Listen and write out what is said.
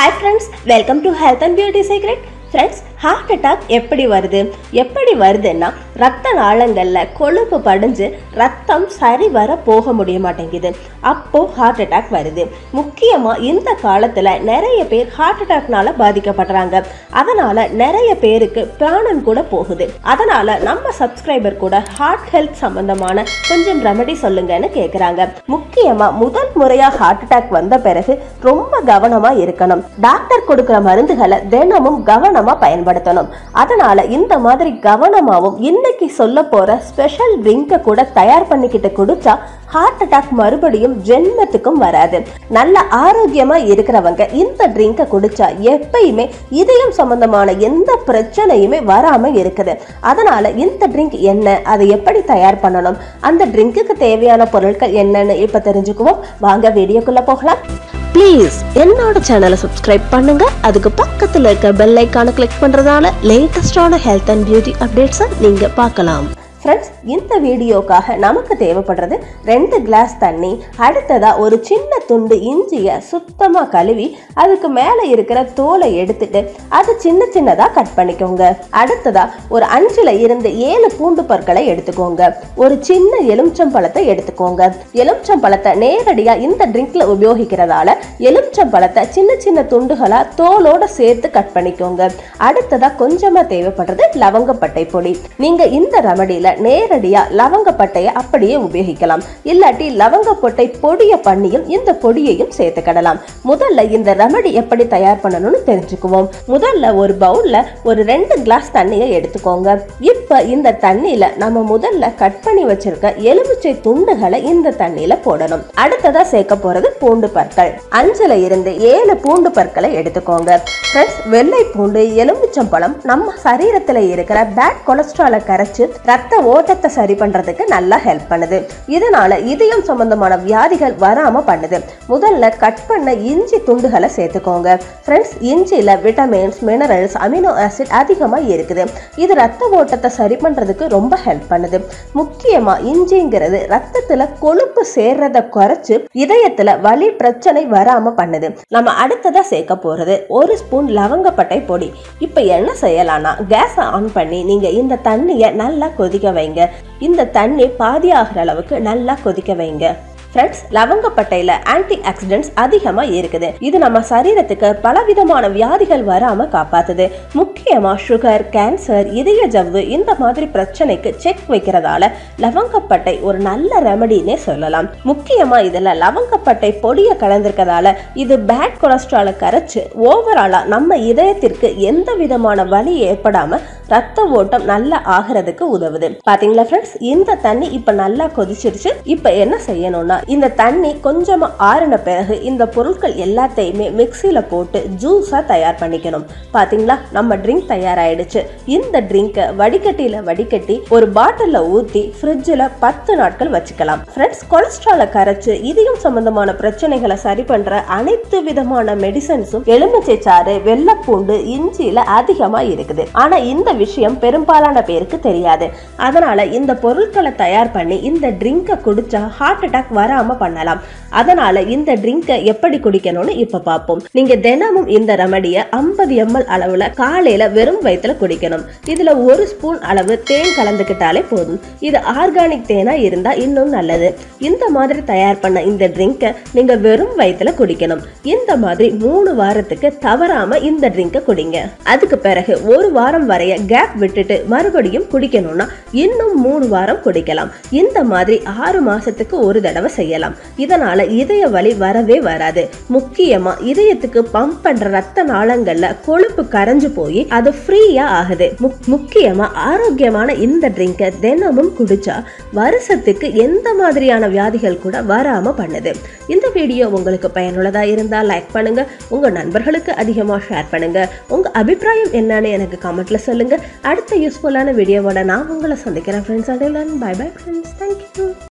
hi friends welcome to health and beauty secret friends heart attack எப்படி வருது எப்படி வருதுன்னா ரத்த நாளங்களில் கொழுப்பு படிஞ்சு ரத்தம் சரி வர போக முடிய மாட்டேங்குது அப்போ ஹார்ட் அட்டாக் வருது முக்கியமாக இந்த காலத்தில் நிறைய பேர் ஹார்ட் அட்டாக்னால பாதிக்கப்படுறாங்க அதனால நிறைய பேருக்கு பிராணன் கூட போகுது அதனால நம்ம சப்ஸ்கிரைபர் கூட ஹார்ட் ஹெல்த் சம்பந்தமான கொஞ்சம் ரெமெடி சொல்லுங்கன்னு கேட்குறாங்க முக்கியமாக முதல் முறையாக ஹார்ட் அட்டாக் வந்த பிறகு ரொம்ப கவனமாக இருக்கணும் டாக்டர் கொடுக்குற மருந்துகளை தினமும் கவனமாக பயன்படுத்தணும் அதனால இந்த மாதிரி கவனமாகவும் இன்னைக்கு சொல்ல போற ஸ்பெஷல் ட்ரிங்கை கூட தயார் பண்ணிக்கிட்டு குடிச்சா ஹார்ட் அட்டாக் மறுபடியும் ஜென்மத்துக்கும் வராது நல்ல ஆரோக்கியமா இருக்கிறவங்க இந்த ட்ரிங்கை குடிச்சா எப்பயுமே இதயம் சம்பந்தமான எந்த பிரச்சனையுமே வராம இருக்குது அதனால இந்த ட்ரிங்க் என்ன அதை எப்படி தயார் பண்ணணும் அந்த ட்ரிங்க்குக்கு தேவையான பொருட்கள் என்னன்னு இப்ப தெரிஞ்சுக்குவோம் வாங்க வீடியோக்குள்ள போகலாம் ப்ளீஸ் என்னோட சேனலை சப்ஸ்கிரைப் பண்ணுங்க அதுக்கு பக்கத்துல இருக்க பெல் ஐக்கானை கிளிக் பண்றதால லேட்டஸ்டான ஹெல்த் அண்ட் பியூட்டி அப்டேட்ஸை நீங்க பார்க்கலாம் ஃப்ரெண்ட்ஸ் இந்த வீடியோக்காக நமக்கு தேவைப்படுறது ரெண்டு கிளாஸ் தண்ணி அடுத்ததா ஒரு சின்ன துண்டு இஞ்சியை சுத்தமாக கழுவி அதுக்கு மேலே இருக்கிற தோலை எடுத்துட்டு அது சின்ன சின்னதாக கட் பண்ணிக்கோங்க அடுத்ததா ஒரு அஞ்சுல இருந்து ஏழு பூண்டு பற்களை எடுத்துக்கோங்க ஒரு சின்ன எலுமிச்சம்பழத்தை எடுத்துக்கோங்க எலுமிச்சம்பழத்தை நேரடியாக இந்த ட்ரிங்க்ல உபயோகிக்கிறதால எலுமிச்சம்பழத்தை சின்ன சின்ன துண்டுகளா தோலோட சேர்த்து கட் பண்ணிக்கோங்க அடுத்ததா கொஞ்சமா தேவைப்படுறது லவங்கப்பட்டை பொடி நீங்க இந்த ரெமடியில நேரடியா லவங்கப்பட்டையை அப்படியே உபயோகிக்கலாம் இல்லாட்டி லவங்கப்பட்டை பொடியை பண்ணியும் இந்த பொடியையும் சேர்த்துக்கிடலாம் முதல்ல இந்த ரெமடி எப்படி தயார் பண்ணணும்னு தெரிஞ்சுக்குவோம் முதல்ல ஒரு பவுல்ல ஒரு ரெண்டு கிளாஸ் தண்ணியை எடுத்துக்கோங்க இப்ப இந்த தண்ணியில நம்ம முதல்ல கட் பண்ணி வச்சிருக்க எலுமிச்சை துண்டுகளை இந்த தண்ணியில போடணும் அடுத்ததா சேர்க்க போறது பூண்டு பற்கள் அஞ்சுல இருந்து ஏழு பூண்டு பற்களை எடுத்துக்கோங்க ஃப்ரெண்ட்ஸ் வெள்ளை பூண்டு எலுமிச்சம்பழம் நம்ம சரீரத்துல இருக்கிற பேட் கொலஸ்ட்ராலை கரைச்சு ரத்த ஓட்டத்தை சரி பண்றதுக்கு நல்லா ஹெல்ப் பண்ணுது இதனால இதயம் சம்பந்தமான வியாதிகள் வராம பண்ணுது முதல்ல கட் பண்ண இஞ்சி துண்டுகளை சேர்த்துக்கோங்க ஃப்ரெண்ட்ஸ் இஞ்சியில விட்டமின்ஸ் மினரல்ஸ் அமினோ ஆசிட் அதிகமா இருக்குது இது ரத்த ஓட்டத்தை சரி பண்றதுக்கு ரொம்ப ஹெல்ப் பண்ணுது முக்கியமா இஞ்சிங்கிறது ரத்தத்துல கொழுப்பு சேர்றத குறைச்சு இதயத்துல வலி பிரச்சனை வராம பண்ணுது நம்ம அடுத்ததா சேர்க்க போறது ஒரு ஸ்பூன் லவங்கப்பட்டை பொடி இப்ப என்ன செய்யலாம்னா கேஸை ஆன் பண்ணி நீங்க இந்த தண்ணியை நல்லா கொதிக்க வைங்க இந்த தண்ணி பாதி ஆகிற அளவுக்கு நல்லா கொதிக்க வைங்க ஃப்ரெண்ட்ஸ் லவங்கப்பட்டையில் ஆன்டி ஆக்சிடென்ட்ஸ் அதிகமாக இருக்குது இது நம்ம சரீரத்துக்கு பலவிதமான வியாதிகள் வராமல் காப்பாத்துது முக்கியமாக சுகர் கேன்சர் இதய ஜவ்வு இந்த மாதிரி பிரச்சனைக்கு செக் வைக்கிறதால லவங்கப்பட்டை ஒரு நல்ல ரெமடினே சொல்லலாம் முக்கியமாக இதில் லவங்கப்பட்டை பொடியை கலந்திருக்கதால இது பேட் கொலஸ்ட்ராலை கரைச்சு ஓவராலாக நம்ம இதயத்திற்கு எந்த விதமான வலி ஏற்படாமல் ரத்த ஓட்டம் நல்லா ஆகிறதுக்கு உதவுது பாத்தீங்களா ஃப்ரெண்ட்ஸ் இந்த தண்ணி இப்ப நல்லா கொதிச்சிருச்சு இப்ப என்ன செய்யணும்னா இந்த தண்ணி கொஞ்சமா ஆறின பிறகு இந்த பொருட்கள் எல்லாத்தையுமே மிக்சியில போட்டு ஜூஸா தயார் பண்ணிக்கணும் பாத்தீங்களா நம்ம ட்ரிங்க் தயாராயிடுச்சு இந்த ட்ரிங்கை வடிகட்டியில வடிகட்டி ஒரு பாட்டில்ல ஊத்தி ஃப்ரிட்ஜில் பத்து நாட்கள் வச்சுக்கலாம் ஃப்ரெண்ட்ஸ் கொலஸ்ட்ராலை கரைச்சு இதயம் சம்பந்தமான பிரச்சனைகளை சரி பண்ற அனைத்து விதமான மெடிசன்ஸும் எலுமிச்சை சாறு வெள்ளப்பூண்டு இஞ்சியில அதிகமா இருக்குது ஆனா இந்த விஷயம் பெரும்பாலான பேருக்கு தெரியாது அதனால இந்த பொருட்களை தயார் பண்ணி இந்த ட்ரிங்கை குடிச்சா ஹார்ட் அட்டாக் வராம பண்ணலாம் அதனால இந்த ட்ரிங்கை எப்படி குடிக்கணும்னு இப்ப பார்ப்போம் நீங்க தினமும் இந்த ரெமடியை ஐம்பது எம்எல் அளவுல காலையில வெறும் வயிற்றுல குடிக்கணும் இதுல ஒரு ஸ்பூன் அளவு தேன் கலந்துக்கிட்டாலே போதும் இது ஆர்கானிக் தேனா இருந்தா இன்னும் நல்லது இந்த மாதிரி தயார் பண்ண இந்த ட்ரிங்கை நீங்க வெறும் வயிற்றுல குடிக்கணும் இந்த மாதிரி மூணு வாரத்துக்கு தவறாம இந்த ட்ரிங்கை குடிங்க அதுக்கு பிறகு ஒரு வாரம் வரைய கேப் விட்டுட்டு மறுபடியும் குடிக்கணும்னா இன்னும் மூணு வாரம் குடிக்கலாம் இந்த மாதிரி ஆறு மாசத்துக்கு ஒரு தடவை செய்யலாம் இதனால இதய வலி வரவே வராது முக்கியமா இதயத்துக்கு பம்ப் பண்ற ரத்த நாளங்கள்ல கொழுப்பு கரைஞ்சு போய் அது ஃப்ரீயா ஆகுது முக்- முக்கியமா ஆரோக்கியமான இந்த ட்ரிங்கை தினமும் குடிச்சா வருஷத்துக்கு எந்த மாதிரியான வியாதிகள் கூட வராம பண்ணுது இந்த வீடியோ உங்களுக்கு பயனுள்ளதா இருந்தா லைக் பண்ணுங்க உங்க நண்பர்களுக்கு அதிகமா ஷேர் பண்ணுங்க உங்க அபிப்பிராயம் என்னன்னு எனக்கு கமெண்ட்ல சொல்லுங்க அடுத்த யூஸ்ஃபுல்லான வீடியோவோட நான் உங்களை சந்திக்கிறேன் friends and bye bye friends thank you